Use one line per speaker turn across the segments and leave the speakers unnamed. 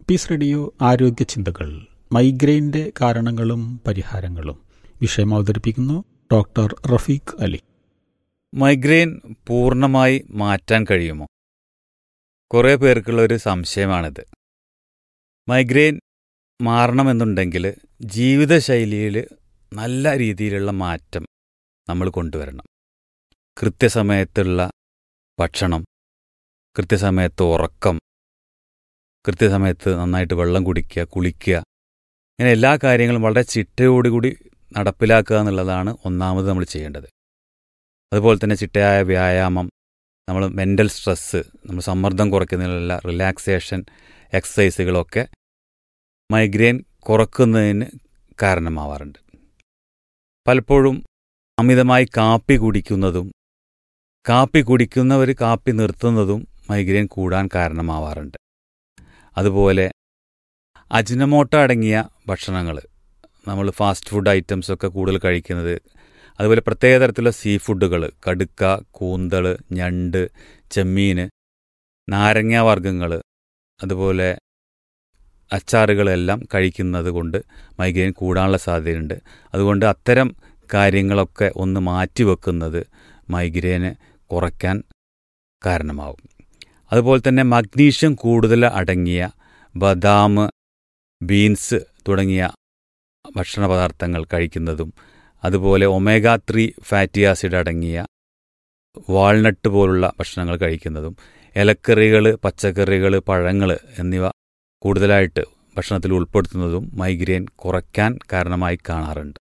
piece radio ആരോഗ്യ ചിന്തകൾ മൈഗ്രെയിൻ്റെ കാരണങ്ങളും പരിഹാരങ്ങളും വിഷയം അവതരിപ്പിക്കുന്നു ഡോക്ടർ റഫീഖ് അലി
മൈഗ്രെയിൻ പൂർണ്ണമായി മാറ്റാൻ കഴിയുമോ കുറേ പേർക്കുള്ള ഒരു സംശയമാണിത് മൈഗ്രെയിൻ മാറണമെന്നുണ്ടെങ്കിൽ ജീവിതശൈലിയിൽ നല്ല രീതിയിലുള്ള മാറ്റം നമ്മൾ കൊണ്ടുവരണം കൃത്യസമയത്തുള്ള ഭക്ഷണം കൃത്യസമയത്ത് ഉറക്കം കൃത്യസമയത്ത് നന്നായിട്ട് വെള്ളം കുടിക്കുക കുളിക്കുക ഇങ്ങനെ എല്ലാ കാര്യങ്ങളും വളരെ ചിട്ടയോടുകൂടി നടപ്പിലാക്കുക എന്നുള്ളതാണ് ഒന്നാമത് നമ്മൾ ചെയ്യേണ്ടത് അതുപോലെ തന്നെ ചിട്ടയായ വ്യായാമം നമ്മൾ മെൻ്റൽ സ്ട്രെസ്സ് നമ്മൾ സമ്മർദ്ദം കുറയ്ക്കുന്നതിനുള്ള റിലാക്സേഷൻ എക്സസൈസുകളൊക്കെ മൈഗ്രെയിൻ കുറക്കുന്നതിന് കാരണമാവാറുണ്ട് പലപ്പോഴും അമിതമായി കാപ്പി കുടിക്കുന്നതും കാപ്പി കുടിക്കുന്നവർ കാപ്പി നിർത്തുന്നതും മൈഗ്രെയിൻ കൂടാൻ കാരണമാവാറുണ്ട് അതുപോലെ അജിനമോട്ട അടങ്ങിയ ഭക്ഷണങ്ങൾ നമ്മൾ ഫാസ്റ്റ് ഫുഡ് ഐറ്റംസ് ഒക്കെ കൂടുതൽ കഴിക്കുന്നത് അതുപോലെ പ്രത്യേക തരത്തിലുള്ള സീ ഫുഡുകൾ കടുക്ക കൂന്തൾ ഞണ്ട് ചെമ്മീൻ നാരങ്ങ വർഗ്ഗങ്ങൾ അതുപോലെ അച്ചാറുകളെല്ലാം കഴിക്കുന്നത് കൊണ്ട് മൈഗ്രെയിൻ കൂടാനുള്ള സാധ്യതയുണ്ട് അതുകൊണ്ട് അത്തരം കാര്യങ്ങളൊക്കെ ഒന്ന് മാറ്റിവെക്കുന്നത് മൈഗ്രെയിന് കുറയ്ക്കാൻ കാരണമാവും അതുപോലെ തന്നെ മഗ്നീഷ്യം കൂടുതൽ അടങ്ങിയ ബദാം ബീൻസ് തുടങ്ങിയ ഭക്ഷണ പദാർത്ഥങ്ങൾ കഴിക്കുന്നതും അതുപോലെ ഒമേഗ ത്രീ ഫാറ്റി ആസിഡ് അടങ്ങിയ വാൾനട്ട് പോലുള്ള ഭക്ഷണങ്ങൾ കഴിക്കുന്നതും ഇലക്കറികൾ പച്ചക്കറികൾ പഴങ്ങൾ എന്നിവ കൂടുതലായിട്ട് ഭക്ഷണത്തിൽ ഉൾപ്പെടുത്തുന്നതും മൈഗ്രെയിൻ കുറയ്ക്കാൻ കാരണമായി കാണാറുണ്ട്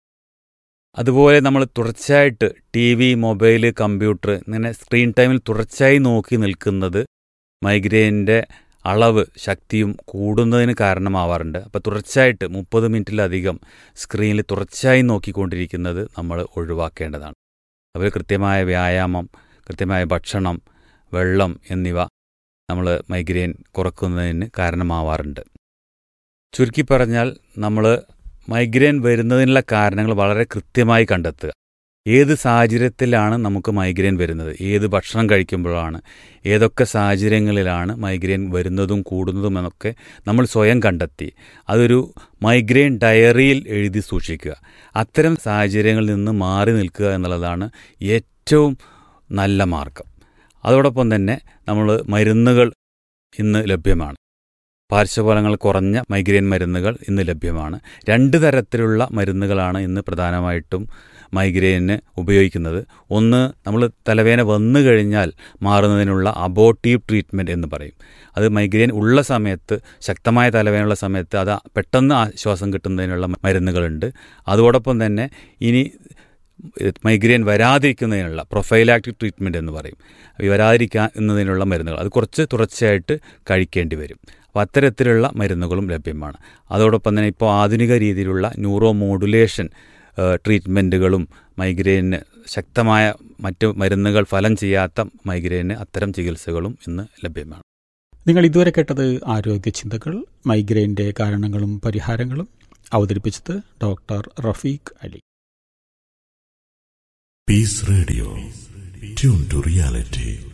അതുപോലെ നമ്മൾ തുടർച്ചയായിട്ട് ടി വി മൊബൈൽ കമ്പ്യൂട്ടർ ഇങ്ങനെ സ്ക്രീൻ ടൈമിൽ തുടർച്ചയായി നോക്കി നിൽക്കുന്നത് മൈഗ്രെയിൻ്റെ അളവ് ശക്തിയും കൂടുന്നതിന് കാരണമാവാറുണ്ട് അപ്പോൾ തുടർച്ചയായിട്ട് മുപ്പത് മിനിറ്റിലധികം സ്ക്രീനിൽ തുടർച്ചയായി നോക്കിക്കൊണ്ടിരിക്കുന്നത് നമ്മൾ ഒഴിവാക്കേണ്ടതാണ് അതുപോലെ കൃത്യമായ വ്യായാമം കൃത്യമായ ഭക്ഷണം വെള്ളം എന്നിവ നമ്മൾ മൈഗ്രെയിൻ കുറക്കുന്നതിന് കാരണമാവാറുണ്ട് ചുരുക്കി പറഞ്ഞാൽ നമ്മൾ മൈഗ്രെയിൻ വരുന്നതിനുള്ള കാരണങ്ങൾ വളരെ കൃത്യമായി കണ്ടെത്തുക ഏത് സാഹചര്യത്തിലാണ് നമുക്ക് മൈഗ്രെയിൻ വരുന്നത് ഏത് ഭക്ഷണം കഴിക്കുമ്പോഴാണ് ഏതൊക്കെ സാഹചര്യങ്ങളിലാണ് മൈഗ്രെയിൻ വരുന്നതും കൂടുന്നതും എന്നൊക്കെ നമ്മൾ സ്വയം കണ്ടെത്തി അതൊരു മൈഗ്രെയിൻ ഡയറിയിൽ എഴുതി സൂക്ഷിക്കുക അത്തരം സാഹചര്യങ്ങളിൽ നിന്ന് മാറി നിൽക്കുക എന്നുള്ളതാണ് ഏറ്റവും നല്ല മാർഗം അതോടൊപ്പം തന്നെ നമ്മൾ മരുന്നുകൾ ഇന്ന് ലഭ്യമാണ് പാർശ്വഫലങ്ങൾ കുറഞ്ഞ മൈഗ്രെയിൻ മരുന്നുകൾ ഇന്ന് ലഭ്യമാണ് രണ്ട് തരത്തിലുള്ള മരുന്നുകളാണ് ഇന്ന് പ്രധാനമായിട്ടും മൈഗ്രെയിന് ഉപയോഗിക്കുന്നത് ഒന്ന് നമ്മൾ തലവേന വന്നു കഴിഞ്ഞാൽ മാറുന്നതിനുള്ള അബോട്ടീവ് ട്രീറ്റ്മെൻറ്റ് എന്ന് പറയും അത് മൈഗ്രെയിൻ ഉള്ള സമയത്ത് ശക്തമായ തലവേനുള്ള സമയത്ത് അത് പെട്ടെന്ന് ആശ്വാസം കിട്ടുന്നതിനുള്ള മരുന്നുകളുണ്ട് അതോടൊപ്പം തന്നെ ഇനി മൈഗ്രെയിൻ വരാതിരിക്കുന്നതിനുള്ള പ്രൊഫൈലാക്റ്റിക് ട്രീറ്റ്മെൻറ്റ് എന്ന് പറയും വരാതിരിക്കുന്നതിനുള്ള മരുന്നുകൾ അത് കുറച്ച് തുടർച്ചയായിട്ട് കഴിക്കേണ്ടി വരും അപ്പോൾ അത്തരത്തിലുള്ള മരുന്നുകളും ലഭ്യമാണ് അതോടൊപ്പം തന്നെ ഇപ്പോൾ ആധുനിക രീതിയിലുള്ള ന്യൂറോ മോഡുലേഷൻ ട്രീറ്റ്മെൻറ്റുകളും മൈഗ്രെയിന് ശക്തമായ മറ്റു മരുന്നുകൾ ഫലം ചെയ്യാത്ത മൈഗ്രെയിന് അത്തരം ചികിത്സകളും ഇന്ന് ലഭ്യമാണ്
നിങ്ങൾ ഇതുവരെ കേട്ടത് ആരോഗ്യ ചിന്തകൾ മൈഗ്രെയിൻ്റെ കാരണങ്ങളും പരിഹാരങ്ങളും അവതരിപ്പിച്ചത് doctor Rafeeq Ali
peace radio tune to reality